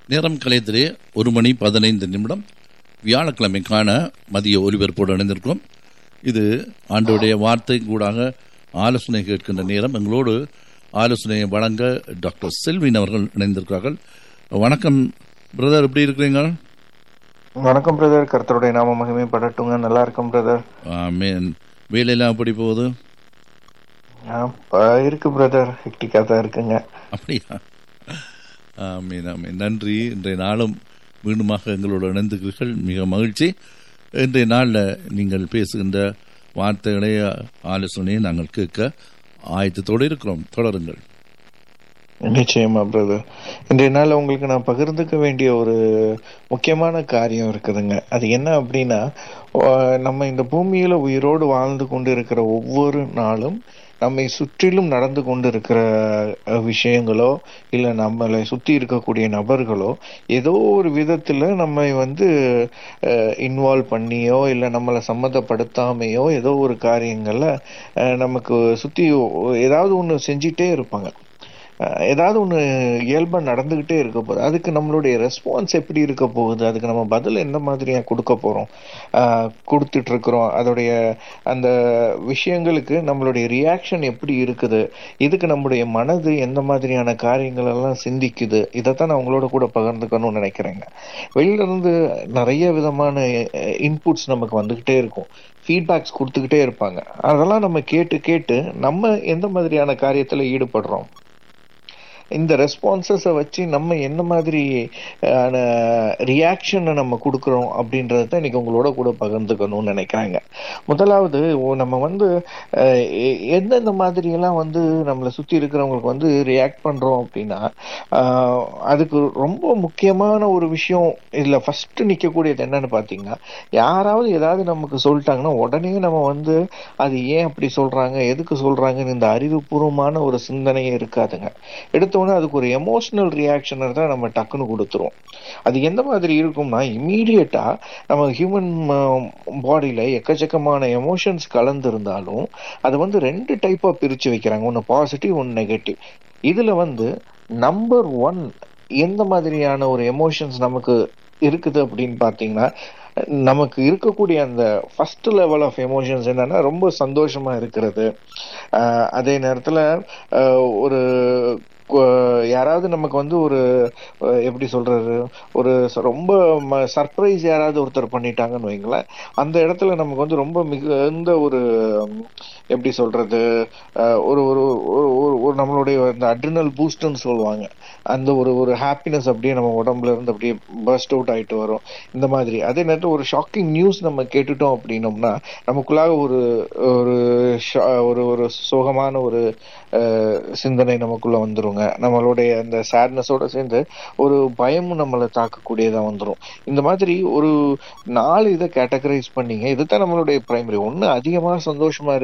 நேரம் கலையத்திலே ஒரு மணி பதினைந்து நிமிடம் வியாழக்கிழமைக்கான மதிய ஒலிபரப்போடு இணைந்திருக்கிறோம் இது ஆண்டோடைய வார்த்தை கூடாக ஆலோசனை கேட்கின்ற நேரம் எங்களோடு ஆலோசனையை வழங்க டாக்டர் செல்வின் அவர்கள் இணைந்திருக்கிறார்கள் வணக்கம் பிரதர் எப்படி இருக்கிறீங்க வணக்கம் பிரதர் கர்த்தருடைய நாம மகிமைப்படட்டுங்க நல்லா இருக்கும் பிரதர் ஆமேன் வேலையெல்லாம் எப்படி போகுது இருக்கு பிரதர் ஹெக்டிக்கா தான் இருக்குங்க அப்படியா ஆமீன் ஆமீன் நன்றி இன்றைய நாளும் மீண்டுமாக எங்களோடு இணைந்துக்கிறீர்கள் மிக மகிழ்ச்சி இன்றைய நாளில் நீங்கள் பேசுகின்ற வார்த்தைகளை ஆலோசனையை நாங்கள் கேட்க ஆயத்தத்தோடு இருக்கிறோம் தொடருங்கள் நிச்சயமா பிரதர் இன்றைய நாள் உங்களுக்கு நான் பகிர்ந்துக்க வேண்டிய ஒரு முக்கியமான காரியம் இருக்குதுங்க அது என்ன அப்படின்னா ஆஹ் நம்ம இந்த பூமியில உயிரோடு வாழ்ந்து கொண்டு இருக்கிற ஒவ்வொரு நாளும் நம்மை சுற்றிலும் நடந்து கொண்டு இருக்கிற அஹ், விஷயங்களோ இல்ல நம்மளை சுத்தி இருக்கக்கூடிய நபர்களோ ஏதோ ஒரு விதத்துல நம்மை வந்து இன்வால்வ் பண்ணியோ இல்ல நம்மளை சம்மந்தப்படுத்தாமையோ ஏதோ ஒரு காரியங்கள்ல அஹ், நமக்கு சுத்தி ஏதாவது ஒண்ணு செஞ்சிட்டே இருப்பாங்க அஹ் ஏதாவது ஒன்று இயல்பாக நடந்துக்கிட்டே இருக்க போகுது அதுக்கு நம்மளுடைய ரெஸ்பான்ஸ் எப்படி இருக்க போகுது அதுக்கு நம்ம பதில் எந்த மாதிரியா கொடுக்க போகிறோம் கொடுத்துட்டு இருக்கிறோம் அதோடைய அந்த விஷயங்களுக்கு நம்மளுடைய ரியாக்ஷன் எப்படி இருக்குது இதுக்கு நம்முடைய மனது எந்த மாதிரியான காரியங்கள் எல்லாம் சிந்திக்குது இதைத்தான் நான் உங்களோட கூட பகிர்ந்துக்கணும்னு நினைக்கிறேங்க வெளியில இருந்து நிறைய விதமான இன்புட்ஸ் நமக்கு வந்துக்கிட்டே இருக்கும் ஃபீட்பேக்ஸ் கொடுத்துக்கிட்டே இருப்பாங்க அதெல்லாம் நம்ம கேட்டு கேட்டு நம்ம எந்த மாதிரியான காரியத்தில் ஈடுபடுறோம் இந்த ரெஸ்பான்சஸை வச்சு நம்ம என்ன மாதிரி ரியாக்ஷனை நம்ம கொடுக்குறோம் அப்படின்றத தான் இன்னைக்கு உங்களோட கூட பகிர்ந்துக்கணும்னு நினைக்கிறாங்க முதலாவது ஓ- நம்ம வந்து அஹ், எ- எந்தெந்த மாதிரியெல்லாம் வந்து நம்மளை சுற்றி இருக்கிறவங்களுக்கு வந்து ரியாக்ட் பண்ணுறோம் அப்படின்னா ஆஹ், அதுக்கு ரொம்ப முக்கியமான ஒரு விஷயம் இதில் ஃபர்ஸ்ட் நிற்கக்கூடியது என்னன்னு பார்த்தீங்கன்னா யாராவது ஏதாவது நமக்கு சொல்லிட்டாங்கன்னா உடனே நம்ம வந்து அது ஏன் அப்படி சொல்றாங்க எதுக்கு சொல்றாங்கன்னு இந்த அறிவுபூர்வமான ஒரு சிந்தனையே இருக்காதுங்க எடுத்தோன்னே அதுக்கு ஒரு எமோஷனல் ரியாக்ஷனை தான் நம்ம டக்குன்னு கொடுத்துருவோம் அது எந்த மாதிரி இருக்கும்னா இம்மீடியட்டா நம்ம ஹியூமன் பாடியில எக்கச்சக்கமான எமோஷன்ஸ் கலந்து இருந்தாலும் அது வந்து ரெண்டு டைப்பா பிரிச்சு வைக்கிறாங்க ஒன்னு பாசிட்டிவ் ஒன்னு நெகட்டிவ் இதுல வந்து நம்பர் ஒன் எந்த மாதிரியான ஒரு எமோஷன்ஸ் நமக்கு இருக்குது அப்படின்னு பாத்தீங்கன்னா நமக்கு இருக்கக்கூடிய அந்த ஃபர்ஸ்ட் லெவல் ஆஃப் எமோஷன்ஸ் என்னன்னா ரொம்ப சந்தோஷமா இருக்கிறது ஆஹ் அதே நேரத்துல ஆஹ் ஒரு கு- யாராவது நமக்கு வந்து ஒரு அஹ் எப்படி சொல்றது ஒரு ச- ரொம்ப சர்ப்ரைஸ் யாராவது ஒருத்தர் பண்ணிட்டாங்கன்னு வைங்களேன் அந்த இடத்துல நமக்கு வந்து ரொம்ப மிகுந்த ஒரு உம், எப்படி சொல்றது அஹ் ஒரு ஒரு ஒரு- ஒரு- ஒரு நம்மளுடைய அந்த அட்ரினல் பூஸ்ட்னு சொல்லுவாங்க அந்த ஒரு ஒரு ஹாப்பினஸ் அப்படியே நம்ம உடம்புல இருந்து அப்படியே பர்ஸ்ட் அவுட் ஆயிட்டு வரும் இந்த மாதிரி அதே நேரத்தில் ஒரு ஷாக்கிங் நியூஸ் நம்ம கேட்டுட்டோம் அப்படின்னோம்னா நமக்குள்ளாக ஒரு ஒரு ஷா- ஒரு ஒரு சோகமான ஒரு அஹ், சிந்தனை நமக்குள்ள வந்துருங்க நம்மளுடைய அந்த சேட்னஸோட சேர்ந்து ஒரு பயமும் நம்மளை தாக்கக்கூடியதா வந்துரும் இந்த மாதிரி ஒரு நாலு இதை கேட்டகரைஸ் பண்ணீங்க இதுதான் நம்மளுடைய பிரைமரி ஒண்ணு அதிகமா சந்தோஷமா